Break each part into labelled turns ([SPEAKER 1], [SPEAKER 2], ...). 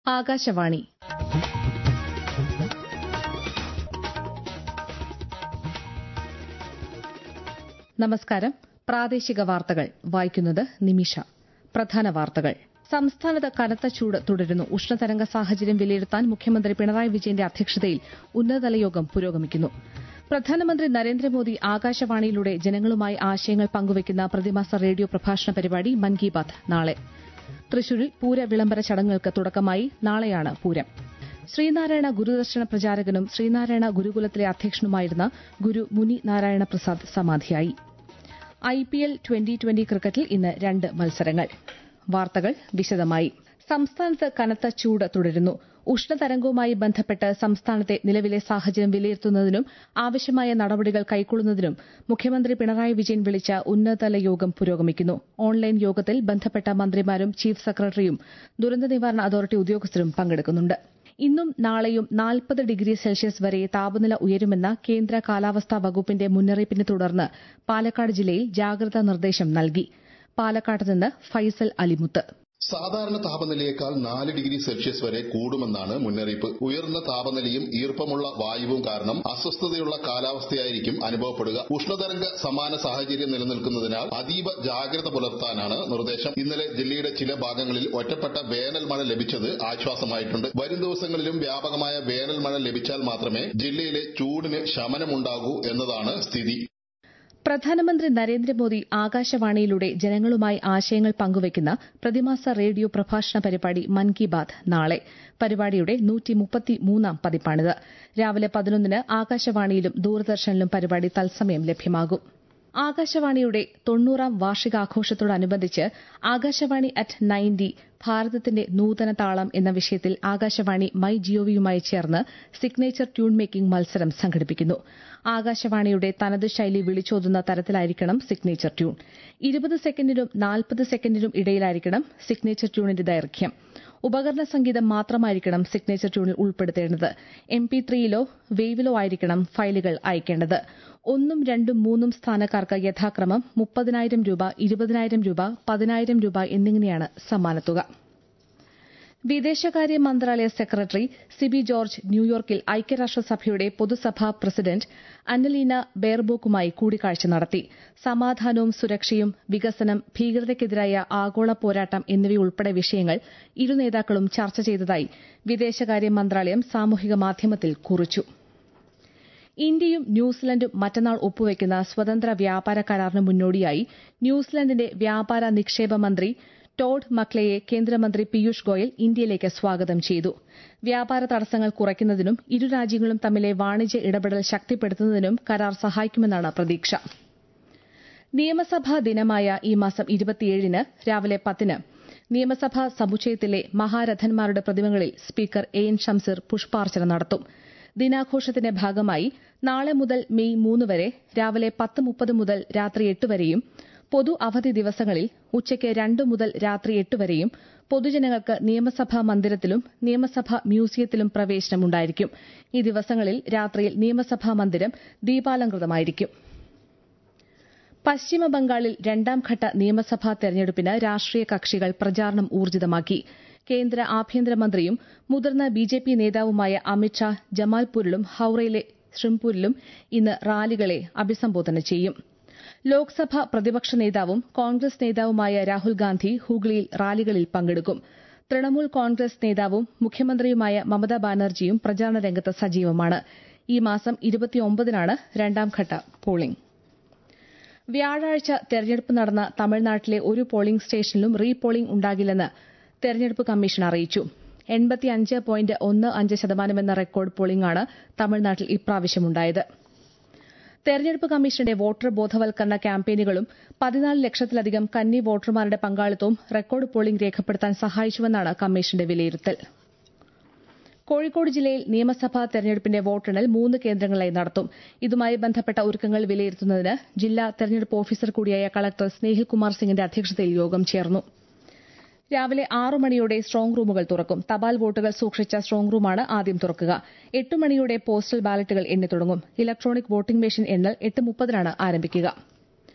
[SPEAKER 1] ആകാശവാണി നമസ്കാരം പ്രാദേശിക വാർത്തകൾ വായിക്കുന്നത് നിമിഷ പ്രധാന വാർത്തകൾ സംസ്ഥാനത്ത് കനത്ത ചൂട് തുടരുന്നു ഉഷ്ണതരംഗ സാഹചര്യം വിലയിരുത്താൻ മുഖ്യമന്ത്രി പിണറായി വിജയന്റെ അധ്യക്ഷതയിൽ ഉന്നതതല യോഗം പുരോഗമിക്കുന്നു പ്രധാനമന്ത്രി നരേന്ദ്രമോദി ആകാശവാണിയിലൂടെ ജനങ്ങളുമായി ആശയങ്ങൾ പങ്കുവയ്ക്കുന്ന പ്രതിമാസ റേഡിയോ പ്രഭാഷണ പരിപാടി മൻ കി ബാത് നാളെ തൃശൂരിൽ പൂര വിളംബര ചടങ്ങുകൾക്ക് തുടക്കമായി നാളെയാണ് പൂരം ശ്രീനാരായണ ഗുരുദർശന പ്രചാരകനും ശ്രീനാരായണ ഗുരുകുലത്തിലെ അധ്യക്ഷനുമായിരുന്ന ഗുരു മുനി നാരായണ പ്രസാദ് സമാധിയായി ഐപിഎൽ ട്വന്റി ട്വന്റി ക്രിക്കറ്റിൽ ഇന്ന് രണ്ട് മത്സരങ്ങൾ വാർത്തകൾ വിശദമായി സംസ്ഥാനത്ത് കനത്ത ചൂട് തുടരുന്നു ഉഷ്ണതരംഗവുമായി ബന്ധപ്പെട്ട് സംസ്ഥാനത്തെ നിലവിലെ സാഹചര്യം വിലയിരുത്തുന്നതിനും ആവശ്യമായ നടപടികൾ കൈക്കൊള്ളുന്നതിനും മുഖ്യമന്ത്രി പിണറായി വിജയൻ വിളിച്ച ഉന്നതതല യോഗം പുരോഗമിക്കുന്നു ഓൺലൈൻ യോഗത്തിൽ ബന്ധപ്പെട്ട മന്ത്രിമാരും ചീഫ് സെക്രട്ടറിയും ദുരന്ത നിവാരണ അതോറിറ്റി ഉദ്യോഗസ്ഥരും പങ്കെടുക്കുന്നുണ്ട് ഇന്നും നാളെയും നാൽപ്പത് ഡിഗ്രി സെൽഷ്യസ് വരെ താപനില ഉയരുമെന്ന കേന്ദ്ര കാലാവസ്ഥാ വകുപ്പിന്റെ മുന്നറിയിപ്പിനെ തുടർന്ന് പാലക്കാട് ജില്ലയിൽ ജാഗ്രതാ നിർദ്ദേശം നൽകി പാലക്കാട് നിന്ന് ഫൈസൽ അലിമുത്ത്
[SPEAKER 2] സാധാരണ താപനിലയേക്കാൾ നാല് ഡിഗ്രി സെൽഷ്യസ് വരെ കൂടുമെന്നാണ് മുന്നറിയിപ്പ് ഉയർന്ന താപനിലയും ഈർപ്പമുള്ള വായുവും കാരണം അസ്വസ്ഥതയുള്ള കാലാവസ്ഥയായിരിക്കും അനുഭവപ്പെടുക ഉഷ്ണതരംഗ സമാന സാഹചര്യം നിലനിൽക്കുന്നതിനാൽ അതീവ ജാഗ്രത പുലർത്താനാണ് നിർദ്ദേശം ഇന്നലെ ജില്ലയുടെ ചില ഭാഗങ്ങളിൽ ഒറ്റപ്പെട്ട വേനൽ മഴ ലഭിച്ചത് ആശ്വാസമായിട്ടുണ്ട് വരും ദിവസങ്ങളിലും വ്യാപകമായ വേനൽ മഴ ലഭിച്ചാൽ മാത്രമേ ജില്ലയിലെ ചൂടിന് ശമനമുണ്ടാകൂ എന്നതാണ് സ്ഥിതി
[SPEAKER 1] പ്രധാനമന്ത്രി നരേന്ദ്രമോദി ആകാശവാണിയിലൂടെ ജനങ്ങളുമായി ആശയങ്ങൾ പങ്കുവയ്ക്കുന്ന പ്രതിമാസ റേഡിയോ പ്രഭാഷണ പരിപാടി മൻ കി ബാത് നാളെ പരിപാടിയുടെ നൂറ്റിമുപ്പത്തിമൂന്നാം പതിപ്പാണിത് രാവിലെ പതിനൊന്നിന് ആകാശവാണിയിലും ദൂരദർശനിലും പരിപാടി തത്സമയം ലഭ്യമാകും ആകാശവാണിയുടെ തൊണ്ണൂറാം വാർഷികാഘോഷത്തോടനുബന്ധിച്ച് ആകാശവാണി അറ്റ് നയൻറ്റി ഭാരതത്തിന്റെ നൂതന താളം എന്ന വിഷയത്തിൽ ആകാശവാണി മൈ ജിഒവിയുമായി ചേർന്ന് സിഗ്നേച്ചർ ട്യൂൺ മേക്കിംഗ് മത്സരം സംഘടിപ്പിക്കുന്നു ആകാശവാണിയുടെ തനത് ശൈലി വിളിച്ചോതുന്ന തരത്തിലായിരിക്കണം സിഗ്നേച്ചർ ട്യൂൺ ഇരുപത് സെക്കൻഡിനും നാൽപ്പത് സെക്കൻഡിനും ഇടയിലായിരിക്കണം സിഗ്നേച്ചർ ട്യൂണിന്റെ ദൈർഘ്യം ഉപകരണ സംഗീതം മാത്രമായിരിക്കണം സിഗ്നേച്ചർ ട്യൂണിൽ ഉൾപ്പെടുത്തേണ്ടത് എം പി ത്രീയിലോ വേവിലോ ആയിരിക്കണം ഫയലുകൾ അയക്കേണ്ടത് ഒന്നും രണ്ടും മൂന്നും സ്ഥാനക്കാർക്ക് യഥാക്രമം മുപ്പതിനായിരം രൂപ ഇരുപതിനായിരം രൂപ പതിനായിരം രൂപ എന്നിങ്ങനെയാണ് സമ്മാനത്തുക വിദേശകാര്യ മന്ത്രാലയ സെക്രട്ടറി സിബി ജോർജ് ന്യൂയോർക്കിൽ ഐക്യരാഷ്ട്രസഭയുടെ പൊതുസഭാ പ്രസിഡന്റ് അന്നലീന ബെയർബോക്കുമായി കൂടിക്കാഴ്ച നടത്തി സമാധാനവും സുരക്ഷയും വികസനം ഭീകരതയ്ക്കെതിരായ ആഗോള പോരാട്ടം എന്നിവയുൾപ്പെടെ വിഷയങ്ങൾ ഇരു നേതാക്കളും ചർച്ച ചെയ്തതായി വിദേശകാര്യ മന്ത്രാലയം സാമൂഹിക മാധ്യമത്തിൽ കുറിച്ചു ഇന്ത്യയും ന്യൂസിലൻഡും മറ്റന്നാൾ ഒപ്പുവയ്ക്കുന്ന സ്വതന്ത്ര വ്യാപാര കരാറിന് മുന്നോടിയായി ന്യൂസിലൻഡിന്റെ വ്യാപാര നിക്ഷേപ മന്ത്രി ടോഡ് മക്ലെയെ കേന്ദ്രമന്ത്രി പീയൂഷ് ഗോയൽ ഇന്ത്യയിലേക്ക് സ്വാഗതം ചെയ്തു വ്യാപാര തടസ്സങ്ങൾ കുറയ്ക്കുന്നതിനും ഇരു രാജ്യങ്ങളും തമ്മിലെ വാണിജ്യ ഇടപെടൽ ശക്തിപ്പെടുത്തുന്നതിനും കരാർ സഹായിക്കുമെന്നാണ് പ്രതീക്ഷ നിയമസഭാ ദിനമായ ഈ മാസം ഇരുപത്തിയേഴിന് രാവിലെ പത്തിന് നിയമസഭാ സമുച്ചയത്തിലെ മഹാരഥന്മാരുടെ പ്രതിമകളിൽ സ്പീക്കർ എ എൻ ഷംസീർ പുഷ്പാർച്ചന നടത്തും ദിനാഘോഷത്തിന്റെ ഭാഗമായി നാളെ മുതൽ മെയ് മൂന്ന് വരെ രാവിലെ പത്ത് മുപ്പത് മുതൽ രാത്രി എട്ട് വരെയും പൊതു അവധി ദിവസങ്ങളിൽ ഉച്ചയ്ക്ക് രണ്ട് മുതൽ രാത്രി എട്ട് വരെയും പൊതുജനങ്ങൾക്ക് നിയമസഭാ മന്ദിരത്തിലും നിയമസഭാ മ്യൂസിയത്തിലും പ്രവേശനമുണ്ടായിരിക്കും ഈ ദിവസങ്ങളിൽ രാത്രിയിൽ നിയമസഭാ മന്ദിരം ദീപാലംകൃതമായിരിക്കും പശ്ചിമ ബംഗാളിൽ രണ്ടാംഘട്ട നിയമസഭാ തെരഞ്ഞെടുപ്പിന് രാഷ്ട്രീയ കക്ഷികൾ പ്രചാരണം ഊർജിതമാക്കി കേന്ദ്ര ആഭ്യന്തരമന്ത്രിയും മുതിർന്ന ബിജെപി നേതാവുമായ അമിത്ഷാ ജമാൽപൂരിലും ഹൌറയിലെ ശ്രിംപൂരിലും ഇന്ന് റാലികളെ അഭിസംബോധന ചെയ്യും ലോക്സഭ പ്രതിപക്ഷ നേതാവും കോൺഗ്രസ് നേതാവുമായ രാഹുൽ ഗാന്ധി ഹൂഗ്ലിയിൽ റാലികളിൽ പങ്കെടുക്കും തൃണമൂൽ കോൺഗ്രസ് നേതാവും മുഖ്യമന്ത്രിയുമായ മമതാ ബാനർജിയും പ്രചാരണ രംഗത്ത് സജീവമാണ് ഈ മാസം ഇരുപത്തിയൊമ്പതിനാണ് രണ്ടാംഘട്ട പോളിംഗ് വ്യാഴാഴ്ച തെരഞ്ഞെടുപ്പ് നടന്ന തമിഴ്നാട്ടിലെ ഒരു പോളിംഗ് സ്റ്റേഷനിലും റീ പോളിംഗ് ഉണ്ടാകില്ലെന്ന് തെരഞ്ഞെടുപ്പ് കമ്മീഷൻ അറിയിച്ചു എൺപത്തിയഞ്ച് പോയിന്റ് ഒന്ന് അഞ്ച് ശതമാനമെന്ന റെക്കോർഡ് പോളിംഗാണ് തമിഴ്നാട്ടിൽ ഇപ്രാവശ്യമുണ്ടായത് തെരഞ്ഞെടുപ്പ് കമ്മീഷന്റെ വോട്ടർ ബോധവൽക്കരണ ക്യാമ്പയിനുകളും പതിനാല് ലക്ഷത്തിലധികം കന്നി വോട്ടർമാരുടെ പങ്കാളിത്തവും റെക്കോർഡ് പോളിംഗ് രേഖപ്പെടുത്താൻ സഹായിച്ചുവെന്നാണ് കമ്മീഷന്റെ വിലയിരുത്തൽ കോഴിക്കോട് ജില്ലയിൽ നിയമസഭാ തെരഞ്ഞെടുപ്പിന്റെ വോട്ടെണ്ണൽ മൂന്ന് കേന്ദ്രങ്ങളിലായി നടത്തും ഇതുമായി ബന്ധപ്പെട്ട ഒരുക്കങ്ങൾ വിലയിരുത്തുന്നതിന് ജില്ലാ തെരഞ്ഞെടുപ്പ് ഓഫീസർ കൂടിയായ കളക്ടർ സ്നേഹിൽ കുമാർ സിംഗിന്റെ അധ്യക്ഷതയിൽ യോഗം ചേർന്നു രാവിലെ ആറു മണിയോടെ സ്ട്രോങ് റൂമുകൾ തുറക്കും തപാൽ വോട്ടുകൾ സൂക്ഷിച്ച സ്ട്രോങ് റൂമാണ് ആദ്യം തുറക്കുക എട്ട് മണിയോടെ പോസ്റ്റൽ ബാലറ്റുകൾ എണ്ണിത്തുടങ്ങും ഇലക്ട്രോണിക് വോട്ടിംഗ് മെഷീൻ എണ്ണൽ എട്ട് മുപ്പതിനാണ് ആരംഭിക്കുക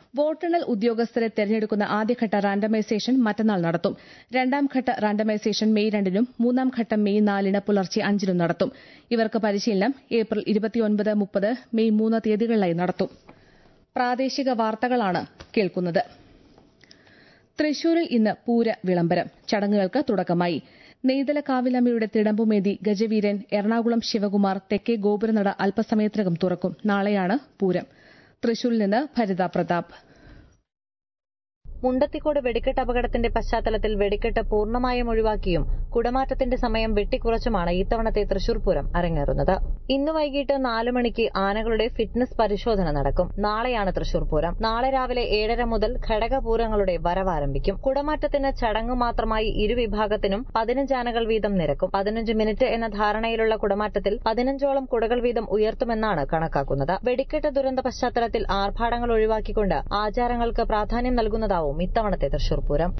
[SPEAKER 1] വോട്ടെണ്ണൽ ഉദ്യോഗസ്ഥരെ തെരഞ്ഞെടുക്കുന്ന ആദ്യഘട്ട റാൻഡമൈസേഷൻ മറ്റന്നാൾ നടത്തും രണ്ടാം ഘട്ട റാൻഡമൈസേഷൻ മെയ് രണ്ടിനും മൂന്നാം ഘട്ടം മെയ് നാലിന് പുലർച്ചെ അഞ്ചിനും നടത്തും ഇവർക്ക് പരിശീലനം ഏപ്രിൽ ഇരുപത്തിയൊൻപത് മുപ്പത് മെയ് മൂന്ന് തീയതികളിലായി നടത്തും പ്രാദേശിക വാർത്തകളാണ് കേൾക്കുന്നത് തൃശൂരിൽ ഇന്ന് പൂര വിളംബരം ചടങ്ങുകൾക്ക് തുടക്കമായി നെയ്തല കാവിലമ്മയുടെ തിടമ്പുമേതി ഗജവീരൻ എറണാകുളം ശിവകുമാർ തെക്കേ ഗോപുരനട അല്പസമയത്തിനകം തുറക്കും നാളെയാണ് പൂരം തൃശൂരിൽ നിന്ന് ഭരിത പ്രതാപ്
[SPEAKER 3] മുണ്ടത്തിക്കോട് വെടിക്കെട്ട് അപകടത്തിന്റെ പശ്ചാത്തലത്തിൽ വെടിക്കെട്ട് പൂർണ്ണമായും ഒഴിവാക്കിയും കുടമാറ്റത്തിന്റെ സമയം വെട്ടിക്കുറച്ചുമാണ് ഇത്തവണത്തെ തൃശൂർ പൂരം അരങ്ങേറുന്നത് ഇന്ന് വൈകിട്ട് നാലു മണിക്ക് ആനകളുടെ ഫിറ്റ്നസ് പരിശോധന നടക്കും നാളെയാണ് തൃശൂർ പൂരം നാളെ രാവിലെ ഏഴര മുതൽ ഘടകപൂരങ്ങളുടെ വരവ് ആരംഭിക്കും കുടമാറ്റത്തിന് ചടങ്ങ് മാത്രമായി ഇരുവിഭാഗത്തിനും പതിനഞ്ച് ആനകൾ വീതം നിരക്കും പതിനഞ്ച് മിനിറ്റ് എന്ന ധാരണയിലുള്ള കുടമാറ്റത്തിൽ പതിനഞ്ചോളം കുടകൾ വീതം ഉയർത്തുമെന്നാണ് കണക്കാക്കുന്നത് വെടിക്കെട്ട് ദുരന്ത പശ്ചാത്തലത്തിൽ ആർഭാടങ്ങൾ ഒഴിവാക്കിക്കൊണ്ട് ആചാരങ്ങൾക്ക് പ്രാധാന്യം നൽകുന്നതാവും ഇത്തവണത്തെ തൃശൂർ പൂരം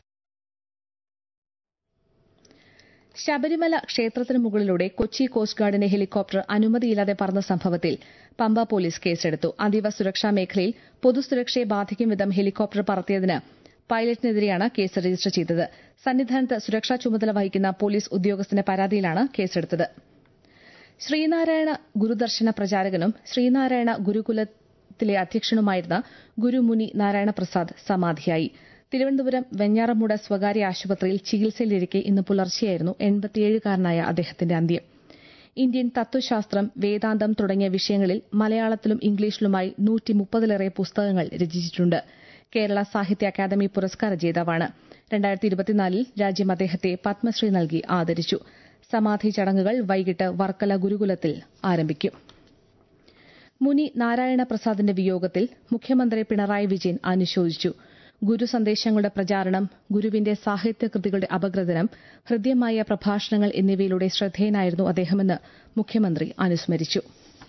[SPEAKER 1] ശബരിമല ക്ഷേത്രത്തിന് മുകളിലൂടെ കൊച്ചി കോസ്റ്റ് ഗാർഡിന്റെ ഹെലികോപ്റ്റർ അനുമതിയില്ലാതെ പറന്ന സംഭവത്തിൽ പമ്പ പോലീസ് കേസെടുത്തു അതീവ സുരക്ഷാ മേഖലയിൽ പൊതുസുരക്ഷയെ ബാധിക്കും വിധം ഹെലികോപ്റ്റർ പറത്തിയതിന് പൈലറ്റിനെതിരെയാണ് കേസ് രജിസ്റ്റർ ചെയ്തത് സന്നിധാനത്ത് സുരക്ഷാ ചുമതല വഹിക്കുന്ന പോലീസ് ഉദ്യോഗസ്ഥന്റെ പരാതിയിലാണ് കേസെടുത്തത് ശ്രീനാരായണ ഗുരുദർശന പ്രചാരകനും ശ്രീനാരായണ ഗുരുകുലത്തിലെ അധ്യക്ഷനുമായിരുന്ന ഗുരുമുനി നാരായണ പ്രസാദ് സമാധിയായി തിരുവനന്തപുരം വെഞ്ഞാറമൂട് സ്വകാര്യ ആശുപത്രിയിൽ ചികിത്സയിലിരിക്കെ ഇന്ന് പുലർച്ചെയായിരുന്നു എൺപത്തിയേഴുകാരനായ അദ്ദേഹത്തിന്റെ അന്ത്യം ഇന്ത്യൻ തത്വശാസ്ത്രം വേദാന്തം തുടങ്ങിയ വിഷയങ്ങളിൽ മലയാളത്തിലും ഇംഗ്ലീഷിലുമായി നൂറ്റി മുപ്പതിലേറെ പുസ്തകങ്ങൾ രചിച്ചിട്ടുണ്ട് കേരള സാഹിത്യ അക്കാദമി പുരസ്കാര ജേതാവാണ് രണ്ടായിരത്തി ഇരുപത്തിനാലിൽ രാജ്യം അദ്ദേഹത്തെ പത്മശ്രീ നൽകി ആദരിച്ചു സമാധി ചടങ്ങുകൾ വൈകിട്ട് വർക്കല ഗുരുകുലത്തിൽ ആരംഭിക്കും മുനി നാരായണ പ്രസാദിന്റെ വിയോഗത്തിൽ മുഖ്യമന്ത്രി പിണറായി വിജയൻ അനുശോചിച്ചു ഗുരു സന്ദേശങ്ങളുടെ പ്രചാരണം ഗുരുവിന്റെ സാഹിത്യകൃതികളുടെ അപഗ്രഥനം ഹൃദ്യമായ പ്രഭാഷണങ്ങൾ എന്നിവയിലൂടെ ശ്രദ്ധേയനായിരുന്നു അദ്ദേഹമെന്ന് മുഖ്യമന്ത്രി അനുസ്മരിച്ചു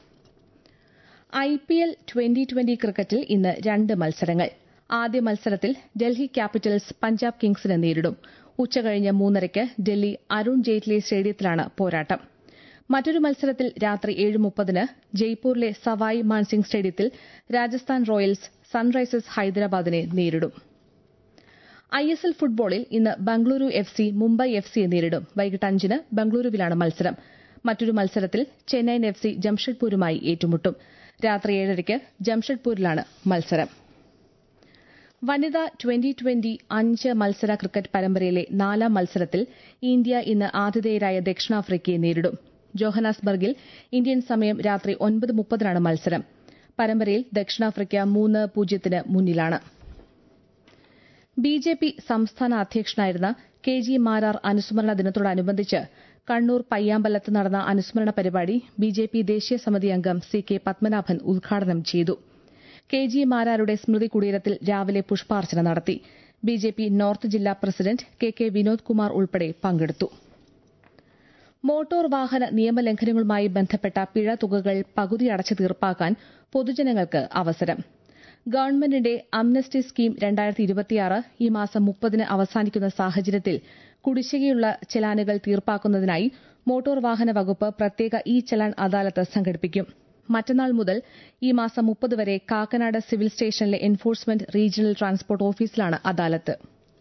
[SPEAKER 1] I P L twenty twenty ക്രിക്കറ്റിൽ ഇന്ന് രണ്ട് മത്സരങ്ങൾ ആദ്യ മത്സരത്തിൽ ഡൽഹി ക്യാപിറ്റൽസ് പഞ്ചാബ് കിങ്സിനെ നേരിടും ഉച്ചകഴിഞ്ഞ് മൂന്നരയ്ക്ക് ഡൽഹി അരുൺ ജെയ്റ്റ്ലി സ്റ്റേഡിയത്തിലാണ് പോരാട്ടം മറ്റൊരു മത്സരത്തിൽ രാത്രി ഏഴ് മുപ്പതിന് ജയ്പൂരിലെ സവായ് മാൻസിംഗ് സ്റ്റേഡിയത്തിൽ രാജസ്ഥാൻ റോയൽസ് സൺറൈസേഴ്സ് ഹൈദരാബാദിനെ നേരിടും ഐ എസ് എൽ ഫുട്ബോളിൽ ഇന്ന് Bengaluru F C Mumbai F സിയെ നേരിടും വൈകിട്ട് അഞ്ചിന് ബംഗളൂരുവിലാണ് മത്സരം മറ്റൊരു മത്സരത്തിൽ ചെന്നൈയിൻ എഫ് സി ജംഷഡ്പൂരുമായി ഏറ്റുമുട്ടും രാത്രി ഏഴരയ്ക്ക് ജംഷഡ്പൂരിലാണ് മത്സരം വനിതാ ട്വന്റി ട്വന്റി അഞ്ച് മത്സര ക്രിക്കറ്റ് പരമ്പരയിലെ നാലാം മത്സരത്തിൽ ഇന്ത്യ ഇന്ന് ആതിഥേയരായ ദക്ഷിണാഫ്രിക്കയെ നേരിടും ജോഹനാസ്ബർഗിൽ ഇന്ത്യൻ സമയം രാത്രി ഒൻപത് മുപ്പതിനാണ് മത്സരം പരമ്പരയിൽ ദക്ഷിണാഫ്രിക്ക മൂന്ന് പൂജ്യത്തിന് മുന്നിലാണ് ബി ജെ പി സംസ്ഥാന അധ്യക്ഷനായിരുന്ന കെ ജി മാരാർ അനുസ്മരണ ദിനത്തോടനുബന്ധിച്ച് കണ്ണൂർ പയ്യാമ്പലത്ത് നടന്ന അനുസ്മരണ പരിപാടി ബി ജെ പി ദേശീയ സമിതി അംഗം സി കെ പത്മനാഭൻ ഉദ്ഘാടനം ചെയ്തു കെ ജി മാരാരുടെ സ്മൃതി കുടീരത്തിൽ രാവിലെ പുഷ്പാർച്ചന നടത്തി ബി ജെ പി നോർത്ത് ജില്ലാ president K K Vinod Kumar ഉൾപ്പെടെ പങ്കെടുത്തു മോട്ടോർ വാഹന നിയമലംഘനങ്ങളുമായി ബന്ധപ്പെട്ട പിഴ തുകകൾ പകുതി അടച്ചു തീർപ്പാക്കാൻ പൊതുജനങ്ങൾക്ക് അവസരം ഗവൺമെന്റിന്റെ അംനസ്റ്റി സ്കീം രണ്ടായിരത്തി ഇരുപത്തിയാറ് ഈ മാസം മുപ്പതിന് അവസാനിക്കുന്ന സാഹചര്യത്തിൽ കുടിശ്ശികയുള്ള ചെലാനുകൾ തീർപ്പാക്കുന്നതിനായി മോട്ടോർ വാഹന വകുപ്പ് പ്രത്യേക ഇ ചലാൻ അദാലത്ത് സംഘടിപ്പിക്കും മറ്റന്നാൾ മുതൽ ഈ മാസം മുപ്പത് വരെ കാക്കനാട് സിവിൽ സ്റ്റേഷനിലെ എൻഫോഴ്സ്മെന്റ് റീജിയണൽ ട്രാൻസ്പോർട്ട് ഓഫീസിലാണ് അദാലത്ത്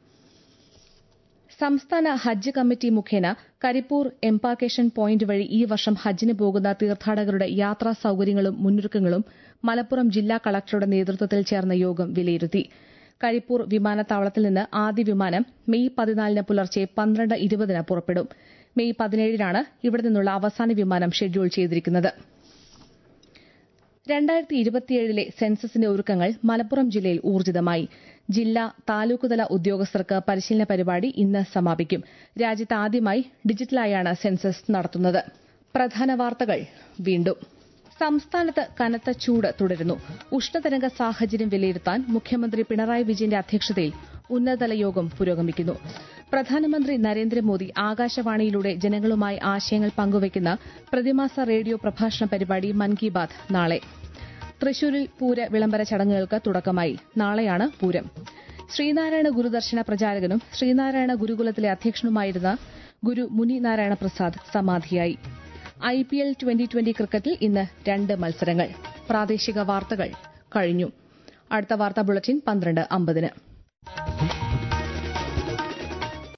[SPEAKER 1] സംസ്ഥാന ഹജ്ജ് കമ്മിറ്റി മുഖേന കരിപ്പൂർ എംപാർക്കേഷൻ പോയിന്റ് വഴി ഈ വർഷം ഹജ്ജിന് പോകുന്ന തീർത്ഥാടകരുടെ യാത്രാ സൌകര്യങ്ങളും മുന്നൊരുക്കങ്ങളും മലപ്പുറം ജില്ലാ കളക്ടറുടെ നേതൃത്വത്തിൽ ചേർന്ന യോഗം വിലയിരുത്തി കരിപ്പൂർ വിമാനത്താവളത്തിൽ നിന്ന് ആദ്യ വിമാനം മെയ് പതിനാലിന് പുലർച്ചെ പന്ത്രണ്ട് ഇരുപതിന് പുറപ്പെടും മെയ് പതിനേഴിനാണ് ഇവിടെ നിന്നുള്ള അവസാന വിമാനം ഷെഡ്യൂൾ ചെയ്തിരിക്കുന്നത് രണ്ടായിരത്തി ഇരുപത്തിയേഴിലെ സെൻസസിന്റെ ഒരുക്കങ്ങൾ മലപ്പുറം ജില്ലയിൽ ഊർജിതമായി ജില്ലാ താലൂക്കുതല ഉദ്യോഗസ്ഥർക്ക് പരിശീലന പരിപാടി ഇന്ന് സമാപിക്കും രാജ്യത്ത് ആദ്യമായി ഡിജിറ്റലായാണ് സെൻസസ് നടത്തുന്നത് പ്രധാന വാർത്തകൾ വീണ്ടും സംസ്ഥാനത്ത് കനത്ത ചൂട് തുടരുന്നു ഉഷ്ണതരംഗ സാഹചര്യം വിലയിരുത്താൻ മുഖ്യമന്ത്രി പിണറായി വിജയന്റെ അധ്യക്ഷതയിൽ ഉന്നതതല യോഗം പുരോഗമിക്കുന്നു പ്രധാനമന്ത്രി നരേന്ദ്രമോദി ആകാശവാണിയിലൂടെ ജനങ്ങളുമായി ആശയങ്ങൾ പങ്കുവയ്ക്കുന്ന പ്രതിമാസ റേഡിയോ പ്രഭാഷണ പരിപാടി മൻ കി ബാത് നാളെ തൃശൂരിൽ പൂര വിളംബര ചടങ്ങുകൾക്ക് തുടക്കമായി നാളെയാണ് പൂരം ശ്രീനാരായണ ഗുരുദർശന പ്രചാരകനും ശ്രീനാരായണ ഗുരുകുലത്തിലെ അധ്യക്ഷനുമായിരുന്ന ഗുരു മുനി നാരായണ പ്രസാദ് സമാധിയായി I P L twenty twenty ക്രിക്കറ്റിൽ ഇന്ന് രണ്ട് മത്സരങ്ങൾ പ്രാദേശിക വാർത്തകൾ കഴിഞ്ഞു അടുത്ത വാർത്താ ബുള്ളറ്റിൻ പന്ത്രണ്ട് അമ്പതിന്